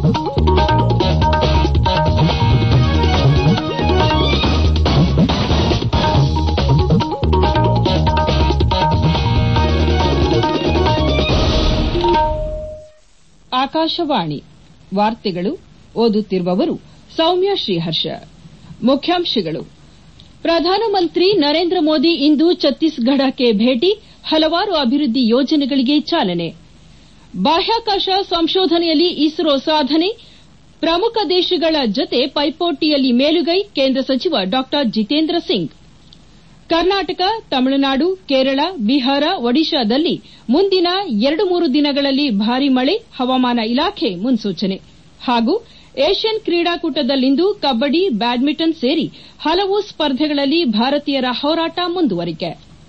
ಆಕಾಶವಾಣಿ ವಾರ್ತೆಗಳು ಓದುತ್ತಿರುವವರು ಸೌಮ್ಯ ಶ್ರೀಹರ್ಷ ಮುಖ್ಯಾಂಶಗಳು ಪ್ರಧಾನಮಂತ್ರಿ ನರೇಂದ್ರ ಮೋದಿ ಇಂದು ಛತ್ತೀಸ್ಗಢಕ್ಕೆ ಭೇಟಿ ಹಲವಾರು ಅಭಿವೃದ್ದಿ ಯೋಜನೆಗಳಿಗೆ ಚಾಲನೆ ಬಾಹ್ಯಾಕಾಶ ಸಂಶೋಧನೆಯಲ್ಲಿ ಇಸ್ರೋ ಸಾಧನೆ ಪ್ರಮುಖ ದೇಶಗಳ ಜತೆ ಪೈಪೋಟಿಯಲ್ಲಿ ಮೇಲುಗೈ ಕೇಂದ್ರ ಸಚಿವ ಡಾ ಜಿತೇಂದ್ರ ಸಿಂಗ್ ಕರ್ನಾಟಕ ತಮಿಳುನಾಡು ಕೇರಳ ಬಿಹಾರ ಒಡಿಶಾದಲ್ಲಿ ಮುಂದಿನ ಎರಡು ಮೂರು ದಿನಗಳಲ್ಲಿ ಭಾರೀ ಮಳೆ ಹವಾಮಾನ ಇಲಾಖೆ ಮುನ್ಸೂಚನೆ ಹಾಗೂ ಏಷ್ಯನ್ ಕ್ರೀಡಾಕೂಟದಲ್ಲಿಂದು ಕಬ್ಬಡಿ ಬ್ಯಾಡ್ಮಿಂಟನ್ ಸೇರಿ ಹಲವು ಸ್ಪರ್ಧೆಗಳಲ್ಲಿ ಭಾರತೀಯರ ಹೋರಾಟ ಮುಂದುವರಿಕೆ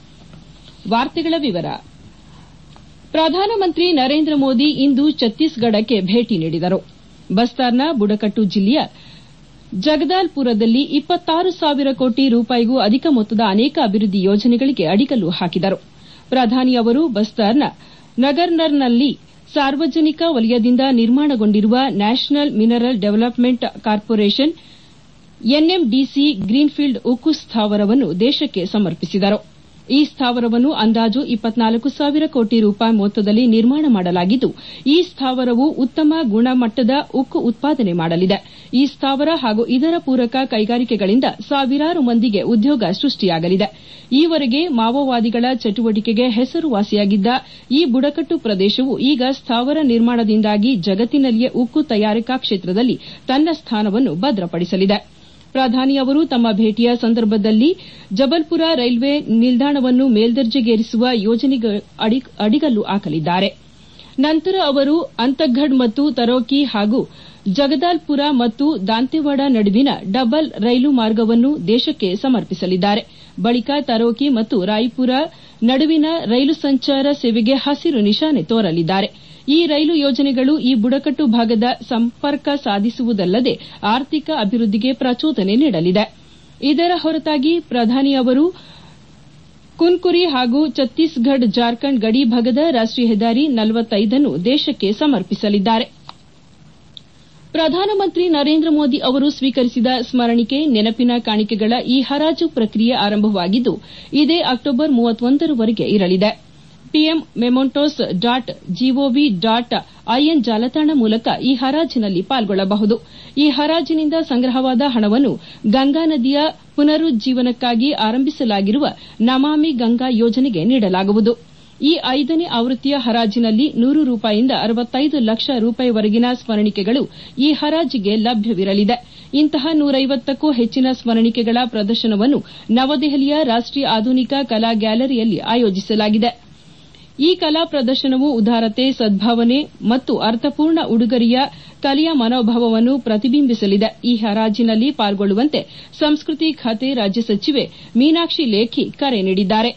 ಪ್ರಧಾನಮಂತ್ರಿ ನರೇಂದ್ರ ಮೋದಿ ಇಂದು ಛತ್ತೀಸ್ಗಢಕ್ಕೆ ಭೇಟಿ ನೀಡಿದರು ಬಸ್ತಾರ್ನ ಬುಡಕಟ್ಟು ಜಿಲ್ಲೆಯ ಜಗದಾಲ್ಪುರದಲ್ಲಿ ಇಪ್ಪತ್ತಾರು ಸಾವಿರ ಕೋಟಿ ರೂಪಾಯಿಗೂ ಅಧಿಕ ಮೊತ್ತದ ಅನೇಕ ಅಭಿವೃದ್ದಿ ಯೋಜನೆಗಳಿಗೆ ಅಡಿಗಲ್ಲು ಹಾಕಿದರು ಪ್ರಧಾನಿ ಅವರು ಬಸ್ತಾರ್ನ ನಗರ್ನರ್ನಲ್ಲಿ ಸಾರ್ವಜನಿಕ ವಲಯದಿಂದ ನಿರ್ಮಾಣಗೊಂಡಿರುವ national mineral development corporation NMDC greenfield ಉಕ್ಕು ಸ್ಥಾವರವನ್ನು ದೇಶಕ್ಕೆ ಸಮರ್ಪಿಸಿದರು ಈ ಸ್ಥಾವರವನ್ನು ಅಂದಾಜು ಇಪ್ಪತ್ನಾಲ್ಕು ಸಾವಿರ ಕೋಟಿ ರೂಪಾಯಿ ಮೊತ್ತದಲ್ಲಿ ನಿರ್ಮಾಣ ಮಾಡಲಾಗಿದ್ದು ಈ ಸ್ಥಾವರವು ಉತ್ತಮ ಗುಣಮಟ್ಟದ ಉಕ್ಕು ಉತ್ಪಾದನೆ ಮಾಡಲಿದೆ ಈ ಸ್ಥಾವರ ಹಾಗೂ ಇದರ ಪೂರಕ ಕೈಗಾರಿಕೆಗಳಿಂದ ಸಾವಿರಾರು ಮಂದಿಗೆ ಉದ್ಯೋಗ ಸೃಷ್ಟಿಯಾಗಲಿದೆ ಈವರೆಗೆ ಮಾವೋವಾದಿಗಳ ಚಟುವಟಿಕೆಗೆ ಹೆಸರುವಾಸಿಯಾಗಿದ್ದ ಈ ಬುಡಕಟ್ಟು ಪ್ರದೇಶವು ಈಗ ಸ್ಥಾವರ ನಿರ್ಮಾಣದಿಂದಾಗಿ ಜಗತ್ತಿನಲ್ಲಿಯೇ ಉಕ್ಕು ತಯಾರಿಕಾ ಕ್ಷೇತ್ರದಲ್ಲಿ ತನ್ನ ಸ್ಥಾನವನ್ನು ಭದ್ರಪಡಿಸಲಿದೆ ಪ್ರಧಾನಿ ಅವರು ತಮ್ಮ ಭೇಟಿಯ ಸಂದರ್ಭದಲ್ಲಿ ಜಬಲ್ಪುರ ರೈಲ್ವೆ ನಿಲ್ದಾಣವನ್ನು ಮೇಲ್ದರ್ಜೆಗೇರಿಸುವ ಯೋಜನೆಗೆ ಅಡಿಗಲ್ಲು ಹಾಕಲಿದ್ದಾರೆ ನಂತರ ಅವರು ಅಂತರ್ಗಢ್ ಮತ್ತು ತರೋಕಿ ಹಾಗೂ ಜಗದಾಲ್ಪುರ ಮತ್ತು ದಾಂತೆವಾಡ ನಡುವಿನ ಡಬಲ್ ರೈಲು ಮಾರ್ಗವನ್ನು ದೇಶಕ್ಕೆ ಸಮರ್ಪಿಸಲಿದ್ದಾರೆ ಬಳಿಕ ತರೋಕಿ ಮತ್ತು ರಾಯ್ಪುರ ನಡುವಿನ ರೈಲು ಸಂಚಾರ ಸೇವೆಗೆ ಹಸಿರು ನಿಶಾನೆ ತೋರಲಿದ್ದಾರೆ ಈ ರೈಲು ಯೋಜನೆಗಳು ಈ ಬುಡಕಟ್ಟು ಭಾಗದ ಸಂಪರ್ಕ ಸಾಧಿಸುವುದಲ್ಲದೆ ಆರ್ಥಿಕ ಅಭಿವೃದ್ದಿಗೆ ಪ್ರಚೋದನೆ ನೀಡಲಿದೆ ಇದರ ಹೊರತಾಗಿ ಪ್ರಧಾನಿ ಅವರು ಕುನ್ಕುರಿ ಹಾಗೂ ಛತ್ತೀಸ್ಗಢ ಜಾರ್ಖಂಡ್ ಗಡಿ ಭಾಗದ ರಾಷ್ಟೀಯ ಹೆದ್ದಾರಿ ನ್ನು ದೇಶಕ್ಕೆ ಸಮರ್ಪಿಸಲಿದ್ದಾರೆ ಪ್ರಧಾನಮಂತ್ರಿ ನರೇಂದ್ರ ಮೋದಿ ಅವರು ಸ್ವೀಕರಿಸಿದ ಸ್ಮರಣಿಕೆ ನೆನಪಿನ ಕಾಣಿಕೆಗಳ ಈ ಹರಾಜು ಪ್ರಕ್ರಿಯೆ ಆರಂಭವಾಗಿದ್ದು ಇದೇ ಅಕ್ಟೋಬರ್ ರವರೆಗೆ ಇರಲಿದೆ PM mementos dot GOV dot IN ಜಾಲತಾಣ ಮೂಲಕ ಈ ಹರಾಜಿನಲ್ಲಿ ಪಾಲ್ಗೊಳ್ಳಬಹುದು ಈ ಹರಾಜಿನಿಂದ ಸಂಗ್ರಹವಾದ ಹಣವನ್ನು ಗಂಗಾ ನದಿಯ ಪುನರುಜ್ಜೀವನಕ್ಕಾಗಿ ಆರಂಭಿಸಲಾಗಿರುವ ನಮಾಮಿ ಗಂಗಾ ಯೋಜನೆಗೆ ನೀಡಲಾಗುವುದು ಈ ಐದನೇ ಆವೃತ್ತಿಯ ಹರಾಜಿನಲ್ಲಿ ನೂರು ರೂಪಾಯಿಯಿಂದ ಅರವತ್ತೈದು ಲಕ್ಷ ರೂಪಾಯಿವರೆಗಿನ ಸ್ಮರಣಿಕೆಗಳು ಈ ಹರಾಜಿಗೆ ಲಭ್ಯವಿರಲಿದೆ ಇಂತಹ ನೂರೈವತ್ತಕ್ಕೂ ಹೆಚ್ಚಿನ ಸ್ಮರಣಿಕೆಗಳ ಪ್ರದರ್ಶನವನ್ನು ನವದೆಹಲಿಯ ರಾಷ್ಟೀಯ ಆಧುನಿಕ ಕಲಾ ಗ್ಯಾಲರಿಯಲ್ಲಿ ಆಯೋಜಿಸಲಾಗಿದೆ ಈ ಕಲಾ ಪ್ರದರ್ಶನವು ಉದಾರತೆ ಸದ್ಭಾವನೆ ಮತ್ತು ಅರ್ಥಪೂರ್ಣ ಉಡುಗೊರೆಯ ಕಲೆಯ ಮನೋಭಾವವನ್ನು ಪ್ರತಿಬಿಂಬಿಸಲಿದೆ ಈ ಹರಾಜಿನಲ್ಲಿ ಪಾಲ್ಗೊಳ್ಳುವಂತೆ ಸಂಸ್ಕೃತಿ ಖಾತೆ ರಾಜ್ಯ ಸಚಿವೆ ಮೀನಾಕ್ಷಿ ಲೇಖಿ ಕರೆ ನೀಡಿದ್ದಾರೆ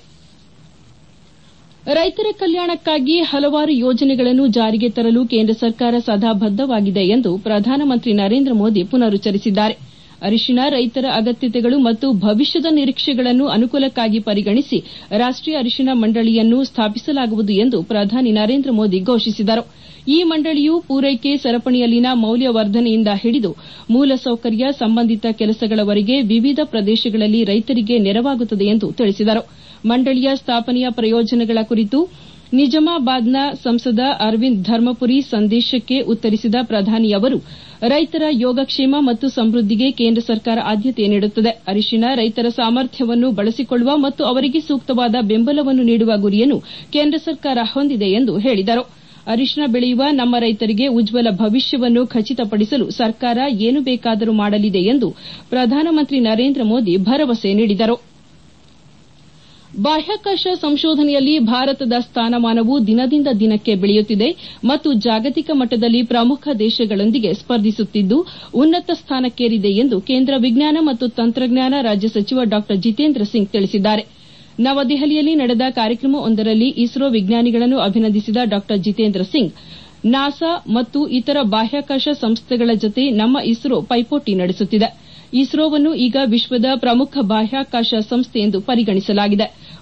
ರೈತರ ಕಲ್ಯಾಣಕ್ಕಾಗಿ ಹಲವಾರು ಯೋಜನೆಗಳನ್ನು ಜಾರಿಗೆ ತರಲು ಕೇಂದ್ರ ಸರ್ಕಾರ ಸದಾ ಬದ್ದವಾಗಿದೆ ಎಂದು ಪ್ರಧಾನಮಂತ್ರಿ ನರೇಂದ್ರ ಮೋದಿ ಪುನರುಚ್ಚರಿಸಿದ್ದಾರೆ ಅರಿಶಿನ ರೈತರ ಅಗತ್ಯತೆಗಳು ಮತ್ತು ಭವಿಷ್ಯದ ನಿರೀಕ್ಷೆಗಳನ್ನು ಅನುಕೂಲಕ್ಕಾಗಿ ಪರಿಗಣಿಸಿ ರಾಷ್ಟೀಯ ಅರಿಶಿನ ಮಂಡಳಿಯನ್ನು ಸ್ಥಾಪಿಸಲಾಗುವುದು ಎಂದು ಪ್ರಧಾನಿ ನರೇಂದ್ರ ಮೋದಿ ಘೋಷಿಸಿದರು ಈ ಮಂಡಳಿಯು ಪೂರೈಕೆ ಸರಪಣಿಯಲ್ಲಿನ ಮೌಲ್ಯವರ್ಧನೆಯಿಂದ ಹಿಡಿದು ಮೂಲಸೌಕರ್ಯ ಸಂಬಂಧಿತ ಕೆಲಸಗಳವರೆಗೆ ವಿವಿಧ ಪ್ರದೇಶಗಳಲ್ಲಿ ರೈತರಿಗೆ ನೆರವಾಗುತ್ತದೆ ಎಂದು ತಿಳಿಸಿದರು ಮಂಡಳಿಯ ಸ್ಥಾಪನೆಯ ಪ್ರಯೋಜನಗಳ ಕುರಿತು ನಿಜಾಮಾಬಾದ್ನ ಸಂಸದ ಅರವಿಂದ್ ಧರ್ಮಪುರಿ ಸಂದೇಶಕ್ಕೆ ಉತ್ತರಿಸಿದ ಪ್ರಧಾನಿ ಅವರು ರೈತರ ಯೋಗಕ್ಷೇಮ ಮತ್ತು ಸಮೃದ್ದಿಗೆ ಕೇಂದ್ರ ಸರ್ಕಾರ ಆದ್ಯತೆ ನೀಡುತ್ತದೆ ಅರಿಶಿನ ರೈತರ ಸಾಮರ್ಥ್ಯವನ್ನು ಬಳಸಿಕೊಳ್ಳುವ ಮತ್ತು ಅವರಿಗೆ ಸೂಕ್ತವಾದ ಬೆಂಬಲವನ್ನು ನೀಡುವ ಗುರಿಯನ್ನು ಕೇಂದ್ರ ಸರ್ಕಾರ ಹೊಂದಿದೆ ಎಂದು ಹೇಳಿದರು ಅರಿಶಿನ ಬೆಳೆಯುವ ನಮ್ಮ ರೈತರಿಗೆ ಉಜ್ವಲ ಭವಿಷ್ಯವನ್ನು ಖಚಿತಪಡಿಸಲು ಸರ್ಕಾರ ಏನು ಬೇಕಾದರೂ ಮಾಡಲಿದೆ ಎಂದು ಪ್ರಧಾನಮಂತ್ರಿ ನರೇಂದ್ರ ಮೋದಿ ಭರವಸೆ ನೀಡಿದರು ಬಾಹ್ಯಾಕಾಶ ಸಂಶೋಧನೆಯಲ್ಲಿ ಭಾರತದ ಸ್ಥಾನಮಾನವು ದಿನದಿಂದ ದಿನಕ್ಕೆ ಬೆಳೆಯುತ್ತಿದೆ ಮತ್ತು ಜಾಗತಿಕ ಮಟ್ಟದಲ್ಲಿ ಪ್ರಮುಖ ದೇಶಗಳೊಂದಿಗೆ ಸ್ಪರ್ಧಿಸುತ್ತಿದ್ದು ಉನ್ನತ ಸ್ಥಾನಕ್ಕೇರಿದೆ ಎಂದು ಕೇಂದ್ರ ವಿಜ್ಞಾನ ಮತ್ತು ತಂತ್ರಜ್ಞಾನ ರಾಜ್ಯ ಸಚಿವ ಡಾ ಜಿತೇಂದ್ರ ಸಿಂಗ್ ತಿಳಿಸಿದ್ದಾರೆ ನವದೆಹಲಿಯಲ್ಲಿ ನಡೆದ ಕಾರ್ಯಕ್ರಮವೊಂದರಲ್ಲಿ ಇಸ್ರೋ ವಿಜ್ಞಾನಿಗಳನ್ನು ಅಭಿನಂದಿಸಿದ ಡಾ ಜಿತೇಂದ್ರ ಸಿಂಗ್ ನಾಸಾ ಮತ್ತು ಇತರ ಬಾಹ್ಯಾಕಾಶ ಸಂಸ್ಥೆಗಳ ಜತೆ ನಮ್ಮ ಇಸ್ರೋ ಪೈಪೋಟಿ ನಡೆಸುತ್ತಿದೆ ಇಸ್ರೋವನ್ನು ಈಗ ವಿಶ್ವದ ಪ್ರಮುಖ ಬಾಹ್ಯಾಕಾಶ ಸಂಸ್ಥೆ ಎಂದು ಪರಿಗಣಿಸಲಾಗಿದೆ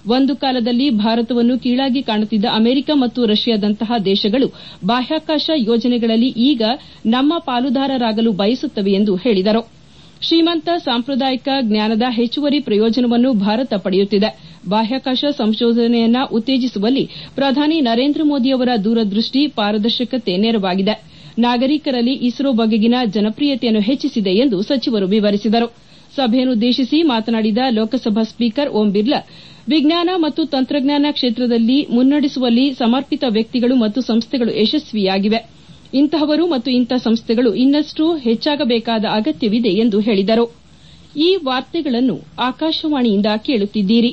ಒಂದು ಕಾಲದಲ್ಲಿ ಭಾರತವನ್ನು ಕೀಳಾಗಿ ಕಾಣುತ್ತಿದ್ದ ಅಮೆರಿಕ ಮತ್ತು ರಷ್ಯಾದಂತಹ ದೇಶಗಳು ಬಾಹ್ಯಾಕಾಶ ಯೋಜನೆಗಳಲ್ಲಿ ಈಗ ನಮ್ಮ ಪಾಲುದಾರರಾಗಲು ಬಯಸುತ್ತವೆ ಎಂದು ಹೇಳಿದರು ಶ್ರೀಮಂತ ಸಾಂಪ್ರದಾಯಿಕ ಜ್ಞಾನದ ಹೆಚ್ಚುವರಿ ಪ್ರಯೋಜನವನ್ನು ಭಾರತ ಪಡೆಯುತ್ತಿದೆ ಬಾಹ್ಯಾಕಾಶ ಸಂಶೋಧನೆಯನ್ನ ಉತ್ತೇಜಿಸುವಲ್ಲಿ ಪ್ರಧಾನಿ ನರೇಂದ್ರ ಮೋದಿಯವರ ದೂರದೃಷ್ಟಿ ಪಾರದರ್ಶಕತೆ ನೆರವಾಗಿದೆ ನಾಗರಿಕರಲ್ಲಿ ಇಸ್ರೋ ಬಗೆಗಿನ ಜನಪ್ರಿಯತೆಯನ್ನು ಹೆಚ್ಚಿಸಿದೆ ಎಂದು ಸಚಿವರು ವಿವರಿಸಿದರು ಸಭೆಯನ್ನುದ್ದೇಶಿಸಿ ಮಾತನಾಡಿದ ಲೋಕಸಭಾ ಸ್ಪೀಕರ್ ಓಂ ಬಿರ್ಲಾ ವಿಜ್ಞಾನ ಮತ್ತು ತಂತ್ರಜ್ಞಾನ ಕ್ಷೇತ್ರದಲ್ಲಿ ಮುನ್ನಡೆಸುವಲ್ಲಿ ಸಮರ್ಪಿತ ವ್ಯಕ್ತಿಗಳು ಮತ್ತು ಸಂಸ್ಥೆಗಳು ಯಶಸ್ವಿಯಾಗಿವೆ ಇಂತಹವರು ಮತ್ತು ಇಂಥ ಸಂಸ್ಥೆಗಳು ಇನ್ನಷ್ಟು ಹೆಚ್ಚಾಗಬೇಕಾದ ಅಗತ್ಯವಿದೆ ಎಂದು ಹೇಳಿದರು ಈ ವಾರ್ತೆಗಳನ್ನು ಆಕಾಶವಾಣಿಯಿಂದ ಕೇಳುತ್ತಿದ್ದೀರಿ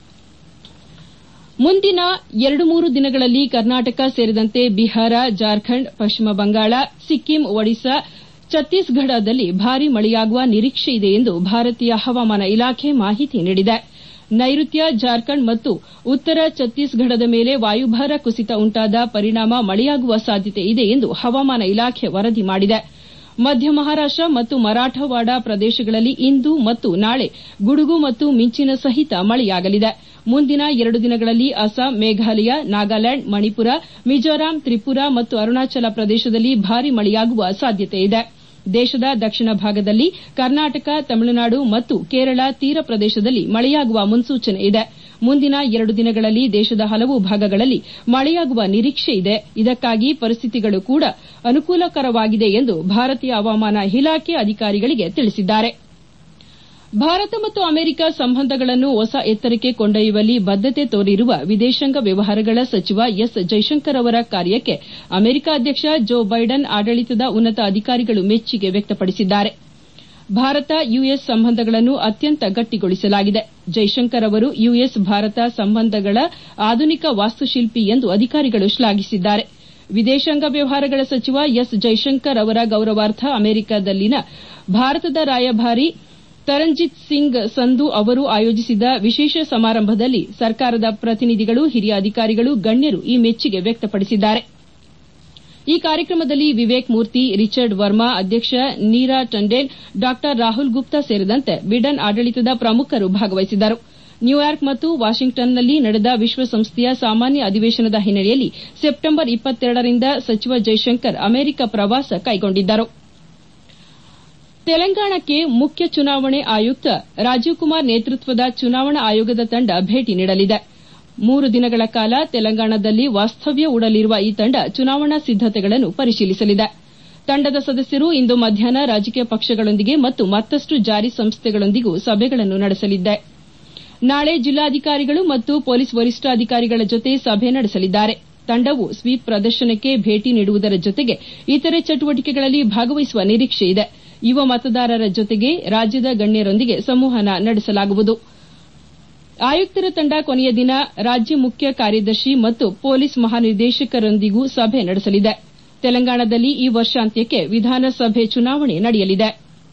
ಮುಂದಿನ ಎರಡು ಮೂರು ದಿನಗಳಲ್ಲಿ ಕರ್ನಾಟಕ ಸೇರಿದಂತೆ ಬಿಹಾರ ಜಾರ್ಖಂಡ್ ಪಶ್ಚಿಮ ಬಂಗಾಳ ಸಿಕ್ಕಿಂ ಒಡಿಶಾ ಛತ್ತೀಸ್ಗಢದಲ್ಲಿ ಭಾರೀ ಮಳೆಯಾಗುವ ನಿರೀಕ್ಷೆಯಿದೆ ಎಂದು ಭಾರತೀಯ ಹವಾಮಾನ ಇಲಾಖೆ ಮಾಹಿತಿ ನೀಡಿದೆ ನೈಋತ್ಯ ಜಾರ್ಖಂಡ್ ಮತ್ತು ಉತ್ತರ ಛತ್ತೀಸ್ಗಢದ ಮೇಲೆ ವಾಯುಭಾರ ಕುಸಿತ ಉಂಟಾದ ಪರಿಣಾಮ ಮಳೆಯಾಗುವ ಸಾಧ್ಯತೆ ಇದೆ ಎಂದು ಹವಾಮಾನ ಇಲಾಖೆ ವರದಿ ಮಾಡಿದೆ ಮಧ್ಯ ಮಹಾರಾಷ್ಟ ಮತ್ತು ಮರಾಠವಾಡ ಪ್ರದೇಶಗಳಲ್ಲಿ ಇಂದು ಮತ್ತು ನಾಳೆ ಗುಡುಗು ಮತ್ತು ಮಿಂಚಿನ ಸಹಿತ ಮಳೆಯಾಗಲಿದೆ ಮುಂದಿನ ಎರಡು ದಿನಗಳಲ್ಲಿ ಅಸ್ಸಾಂ ಮೇಘಾಲಯ ನಾಗಾಲ್ಯಾಂಡ್ ಮಣಿಪುರ ಮಿಜೋರಾಂ ತ್ರಿಪುರಾ ಮತ್ತು ಅರುಣಾಚಲ ಪ್ರದೇಶದಲ್ಲಿ ಭಾರೀ ಮಳೆಯಾಗುವ ಸಾಧ್ಯತೆಯಿದೆ ದೇಶದ ದಕ್ಷಿಣ ಭಾಗದಲ್ಲಿ ಕರ್ನಾಟಕ ತಮಿಳುನಾಡು ಮತ್ತು ಕೇರಳ ತೀರ ಪ್ರದೇಶದಲ್ಲಿ ಮಳೆಯಾಗುವ ಮುನ್ಸೂಚನೆ ಇದೆ ಮುಂದಿನ ಎರಡು ದಿನಗಳಲ್ಲಿ ದೇಶದ ಹಲವು ಭಾಗಗಳಲ್ಲಿ ಮಳೆಯಾಗುವ ನಿರೀಕ್ಷೆಯಿದೆ ಇದಕ್ಕಾಗಿ ಪರಿಸ್ಥಿತಿಗಳು ಕೂಡ ಅನುಕೂಲಕರವಾಗಿದೆ ಎಂದು ಭಾರತೀಯ ಹವಾಮಾನ ಇಲಾಖೆ ಅಧಿಕಾರಿಗಳಿಗೆ ತಿಳಿಸಿದ್ದಾರೆ ಭಾರತ ಮತ್ತು ಅಮೆರಿಕ ಸಂಬಂಧಗಳನ್ನು ಹೊಸ ಎತ್ತರಕ್ಕೆ ಕೊಂಡೊಯ್ಯುವಲ್ಲಿ ಬದ್ದತೆ ತೋರಿರುವ ವಿದೇಶಾಂಗ ವ್ಯವಹಾರಗಳ ಸಚಿವ ಎಸ್ ಜೈಶಂಕರ್ ಅವರ ಕಾರ್ಯಕ್ಕೆ ಅಮೆರಿಕ ಅಧ್ಯಕ್ಷ ಜೋ ಬೈಡನ್ ಆಡಳಿತದ ಉನ್ನತ ಅಧಿಕಾರಿಗಳು ಮೆಚ್ಚುಗೆ ವ್ಯಕ್ತಪಡಿಸಿದ್ದಾರೆ ಭಾರತ ಯುಎಸ್ ಸಂಬಂಧಗಳನ್ನು ಅತ್ಯಂತ ಗಟ್ಟಿಗೊಳಿಸಲಾಗಿದೆ ಜೈಶಂಕರ್ ಅವರು ಯುಎಸ್ ಭಾರತ ಸಂಬಂಧಗಳ ಆಧುನಿಕ ವಾಸ್ತುಶಿಲ್ಪಿ ಎಂದು ಅಧಿಕಾರಿಗಳು ಶ್ಲಾಘಿಸಿದ್ದಾರೆ ವಿದೇಶಾಂಗ ವ್ಯವಹಾರಗಳ ಸಚಿವ ಎಸ್ ಜೈಶಂಕರ್ ಅವರ ಗೌರವಾರ್ಥ ಅಮೆರಿಕದಲ್ಲಿನ ಭಾರತದ ರಾಯಭಾರಿ ತರಂಜಿತ್ ಸಿಂಗ್ ಸಂಧು ಅವರು ಆಯೋಜಿಸಿದ್ದ ವಿಶೇಷ ಸಮಾರಂಭದಲ್ಲಿ ಸರ್ಕಾರದ ಪ್ರತಿನಿಧಿಗಳು ಹಿರಿಯ ಅಧಿಕಾರಿಗಳು ಗಣ್ಯರು ಈ ಮೆಚ್ಚುಗೆ ವ್ಯಕ್ತಪಡಿಸಿದ್ದಾರೆ ಈ ಕಾರ್ಯಕ್ರಮದಲ್ಲಿ ವಿವೇಕ್ ಮೂರ್ತಿ ರಿಚರ್ಡ್ ವರ್ಮಾ ಅಧ್ಯಕ್ಷ ನೀರಾ ಟಂಡೇನ್ ಡಾ ರಾಹುಲ್ ಗುಪ್ತಾ ಸೇರಿದಂತೆ ಬಿಡನ್ ಆಡಳಿತದ ಪ್ರಮುಖರು ಭಾಗವಹಿಸಿದ್ದರು ನ್ಯೂಯಾರ್ಕ್ ಮತ್ತು ವಾಷಿಂಗ್ಟನ್ನಲ್ಲಿ ನಡೆದ ವಿಶ್ವಸಂಸ್ಥೆಯ ಸಾಮಾನ್ಯ ಅಧಿವೇಶನದ ಹಿನ್ನೆಲೆಯಲ್ಲಿ ಸೆಪ್ಟೆಂಬರ್ ರಿಂದ ಸಚಿವ ಜೈಶಂಕರ್ ಅಮೆರಿಕ ಪ್ರವಾಸ ಕೈಗೊಂಡಿದ್ದರು ತೆಲಂಗಾಣಕ್ಕೆ ಮುಖ್ಯ ಚುನಾವಣೆ ಆಯುಕ್ತ ರಾಜೀವ್ ಕುಮಾರ್ ನೇತೃತ್ವದ ಚುನಾವಣಾ ಆಯೋಗದ ತಂಡ ಭೇಟಿ ನೀಡಲಿದೆ ಮೂರು ದಿನಗಳ ಕಾಲ ತೆಲಂಗಾಣದಲ್ಲಿ ವಾಸ್ತವ್ಯ ಹೂಡಲಿರುವ ಈ ತಂಡ ಚುನಾವಣಾ ಸಿದ್ದತೆಗಳನ್ನು ಪರಿಶೀಲಿಸಲಿದೆ ತಂಡದ ಸದಸ್ಯರು ಇಂದು ಮಧ್ಯಾಹ್ನ ರಾಜಕೀಯ ಪಕ್ಷಗಳೊಂದಿಗೆ ಮತ್ತು ಮತ್ತಷ್ಟು ಜಾರಿ ಸಂಸ್ಥೆಗಳೊಂದಿಗೂ ಸಭೆಗಳನ್ನು ನಡೆಸಲಿದೆ ನಾಳೆ ಜಿಲ್ಲಾಧಿಕಾರಿಗಳು ಮತ್ತು ಪೊಲೀಸ್ ವರಿಷ್ಠಾಧಿಕಾರಿಗಳ ಜೊತೆ ಸಭೆ ನಡೆಸಲಿದ್ದಾರೆ ತಂಡವು ಸ್ವೀಪ್ ಪ್ರದರ್ಶನಕ್ಕೆ ಭೇಟಿ ನೀಡುವುದರ ಜೊತೆಗೆ ಇತರೆ ಚಟುವಟಿಕೆಗಳಲ್ಲಿ ಭಾಗವಹಿಸುವ ನಿರೀಕ್ಷೆಯಿದೆ ಯುವ ಮತದಾರರ ಜೊತೆಗೆ ರಾಜ್ಯದ ಗಣ್ಯರೊಂದಿಗೆ ಸಂವಹನ ನಡೆಸಲಾಗುವುದು ಆಯುಕ್ತರ ತಂಡ ಕೊನೆಯ ದಿನ ರಾಜ್ಯ ಮುಖ್ಯ ಕಾರ್ಯದರ್ಶಿ ಮತ್ತು ಪೊಲೀಸ್ ಮಹಾನಿರ್ದೇಶಕರೊಂದಿಗೂ ಸಭೆ ನಡೆಸಲಿದೆ ತೆಲಂಗಾಣದಲ್ಲಿ ಈ ವರ್ಷಾಂತ್ಯಕ್ಕೆ ವಿಧಾನಸಭೆ ಚುನಾವಣೆ ನಡೆಯಲಿದೆ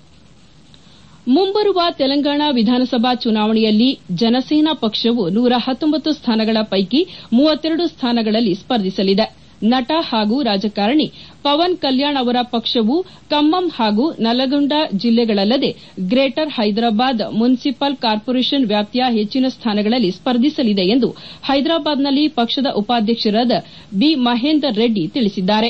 ಮುಂಬರುವ ತೆಲಂಗಾಣ ವಿಧಾನಸಭಾ ಚುನಾವಣೆಯಲ್ಲಿ ಜನಸೇನಾ ಪಕ್ಷವು ನೂರ ಹತ್ತೊಂಬತ್ತು ಸ್ಥಾನಗಳ ಪೈಕಿ ಮೂವತ್ತೆರಡು ಸ್ಥಾನಗಳಲ್ಲಿ ಸ್ಪರ್ಧಿಸಲಿದೆ ನಟ ಹಾಗೂ ರಾಜಕಾರಣಿ ಪವನ್ ಕಲ್ಯಾಣ್ ಅವರ ಪಕ್ಷವು ಖಮ್ಮಂ ಹಾಗೂ ನಲಗೊಂಡ ಜಿಲ್ಲೆಗಳಲ್ಲದೆ ಗ್ರೇಟರ್ ಹೈದರಾಬಾದ್ ಮುನ್ಸಿಪಲ್ ಕಾರ್ಪೊರೇಷನ್ ವ್ಯಾಪ್ತಿಯ ಹೆಚ್ಚಿನ ಸ್ಥಾನಗಳಲ್ಲಿ ಸ್ಪರ್ಧಿಸಲಿದೆ ಎಂದು ಹೈದರಾಬಾದ್ನಲ್ಲಿ ಪಕ್ಷದ ಉಪಾಧ್ಯಕ್ಷರಾದ ಬಿ ಮಹೇಂದರ್ ರೆಡ್ಡಿ ತಿಳಿಸಿದ್ದಾರೆ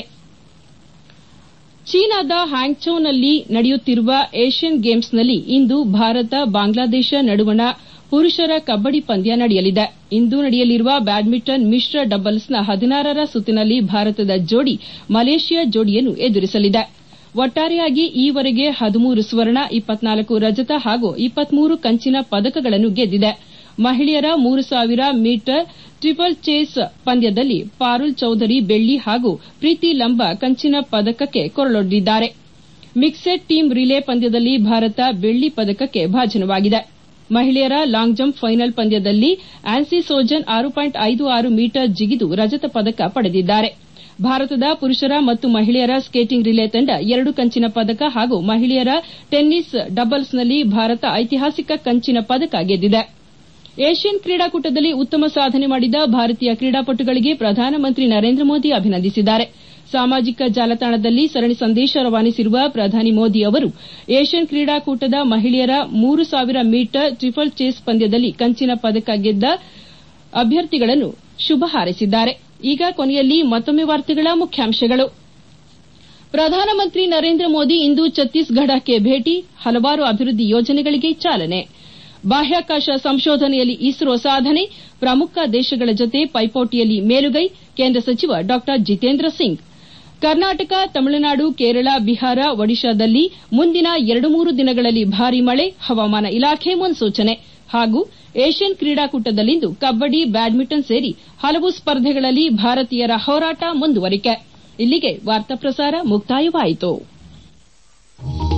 ಚೀನಾದ ಹ್ಯಾಂಗ್ಚೌನಲ್ಲಿ ನಡೆಯುತ್ತಿರುವ ಏಷ್ಯನ್ ಗೇಮ್ಸ್ನಲ್ಲಿ ಇಂದು ಭಾರತ ಬಾಂಗ್ಲಾದೇಶ ನಡುವಣ ಪುರುಷರ ಕಬ್ಬಡಿ ಪಂದ್ಯ ನಡೆಯಲಿದೆ ಇಂದು ನಡೆಯಲಿರುವ ಬ್ಯಾಡ್ಮಿಂಟನ್ ಮಿಶ್ರ ಡಬಲ್ಸ್ನ ಹದಿನಾರರ ಸುತ್ತಿನಲ್ಲಿ ಭಾರತದ ಜೋಡಿ ಮಲೇಷಿಯಾ ಜೋಡಿಯನ್ನು ಎದುರಿಸಲಿದೆ ಒಟ್ಟಾರೆಯಾಗಿ ಈವರೆಗೆ ಹದಿಮೂರು ಸ್ವರ್ಣ ಇಪ್ಪತ್ನಾಲ್ಕು ರಜತ ಹಾಗೂ ಇಪ್ಪತ್ಮೂರು ಕಂಚಿನ ಪದಕಗಳನ್ನು ಗೆದ್ದಿದೆ ಮಹಿಳೆಯರ ಮೂರು ಸಾವಿರ ಮೀಟರ್ ಟ್ರಿಪಲ್ ಚೇಸ್ ಪಂದ್ಯದಲ್ಲಿ ಪಾರುಲ್ ಚೌಧರಿ ಬೆಳ್ಳಿ ಹಾಗೂ ಪ್ರೀತಿ ಲಂಬಾ ಕಂಚಿನ ಪದಕಕ್ಕೆ ಕೊರಳೊಡ್ಡಿದ್ದಾರೆ ಮಿಕ್ಸೆಡ್ ಟೀಮ್ ರಿಲೇ ಪಂದ್ಯದಲ್ಲಿ ಭಾರತ ಬೆಳ್ಳಿ ಪದಕಕ್ಕೆ ಭಾಜನವಾಗಿದೆ ಮಹಿಳೆಯರ ಲಾಂಗ್ ಜಂಪ್ ಫೈನಲ್ ಪಂದ್ಯದಲ್ಲಿ ಆನ್ಸಿ ಸೋಜನ್ ಆರು ಪಾಯಿಂಟ್ ಐದು ಆರು ಮೀಟರ್ ಜಿಗಿದು ರಜತ ಪದಕ ಪಡೆದಿದ್ದಾರೆ ಭಾರತದ ಪುರುಷರ ಮತ್ತು ಮಹಿಳೆಯರ ಸ್ಕೇಟಿಂಗ್ ರಿಲೇ ತಂಡ ಎರಡು ಕಂಚಿನ ಪದಕ ಹಾಗೂ ಮಹಿಳೆಯರ ಟೆನ್ನಿಸ್ ಡಬಲ್ಸ್ನಲ್ಲಿ ಭಾರತ ಐತಿಹಾಸಿಕ ಕಂಚಿನ ಪದಕ ಗೆದ್ದಿದೆ ಏಷ್ಯನ್ ಕ್ರೀಡಾಕೂಟದಲ್ಲಿ ಉತ್ತಮ ಸಾಧನೆ ಮಾಡಿದ ಭಾರತೀಯ ಕ್ರೀಡಾಪಟುಗಳಿಗೆ ಪ್ರಧಾನಮಂತ್ರಿ ನರೇಂದ್ರ ಮೋದಿ ಅಭಿನಂದಿಸಿದ್ದಾರೆ ಸಾಮಾಜಿಕ ಜಾಲತಾಣದಲ್ಲಿ ಸರಣಿ ಸಂದೇಶ ರವಾನಿಸಿರುವ ಪ್ರಧಾನಿ ಮೋದಿ ಅವರು ಏಷ್ಯನ್ ಕ್ರೀಡಾಕೂಟದ ಮಹಿಳೆಯರ ಮೂರು ಸಾವಿರ ಮೀಟರ್ ಟ್ರಿಪಲ್ ಚೇಸ್ ಪಂದ್ಯದಲ್ಲಿ ಕಂಚಿನ ಪದಕ ಗೆದ್ದ ಅಭ್ಯರ್ಥಿಗಳನ್ನು ಶುಭ ಹಾರೈಸಿದ್ದಾರೆ ಈಗ ಕೊನೆಯಲ್ಲಿ ಮತ್ತೊಮ್ಮೆ ವಾರ್ತೆಗಳ ಮುಖ್ಯಾಂಶಗಳು ಪ್ರಧಾನಮಂತ್ರಿ ನರೇಂದ್ರ ಮೋದಿ ಇಂದು ಛತ್ತೀಸ್ಗಢಕ್ಕೆ ಭೇಟಿ ಹಲವಾರು ಅಭಿವೃದ್ಧಿ ಯೋಜನೆಗಳಿಗೆ ಚಾಲನೆ ಬಾಹ್ಯಾಕಾಶ ಸಂಶೋಧನೆಯಲ್ಲಿ ಇಸ್ರೋ ಸಾಧನೆ ಪ್ರಮುಖ ದೇಶಗಳ ಜೊತೆ ಪೈಪೋಟಿಯಲ್ಲಿ ಮೇಲುಗೈ ಕೇಂದ್ರ ಸಚಿವ ಡಾ ಜಿತೇಂದ್ರ ಸಿಂಗ್ ಕರ್ನಾಟಕ ತಮಿಳುನಾಡು ಕೇರಳ ಬಿಹಾರ ಒಡಿಶಾದಲ್ಲಿ ಮುಂದಿನ ಎರಡು ಮೂರು ದಿನಗಳಲ್ಲಿ ಭಾರೀ ಮಳೆ ಹವಾಮಾನ ಇಲಾಖೆ ಮುನ್ಸೂಚನೆ ಹಾಗೂ ಏಷ್ಯನ್ ಕ್ರೀಡಾಕೂಟದಲ್ಲಿಂದು ಕಬ್ಬಡಿ ಬ್ಯಾಡ್ಮಿಂಟನ್ ಸೇರಿ ಹಲವು ಸ್ಪರ್ಧೆಗಳಲ್ಲಿ ಭಾರತೀಯರ ಹೋರಾಟ ಮುಂದುವರಿಕೆ ಇಲ್ಲಿಗೆ ವಾರ್ತಾ ಪ್ರಸಾರ ಮುಕ್ತಾಯವಾಯಿತು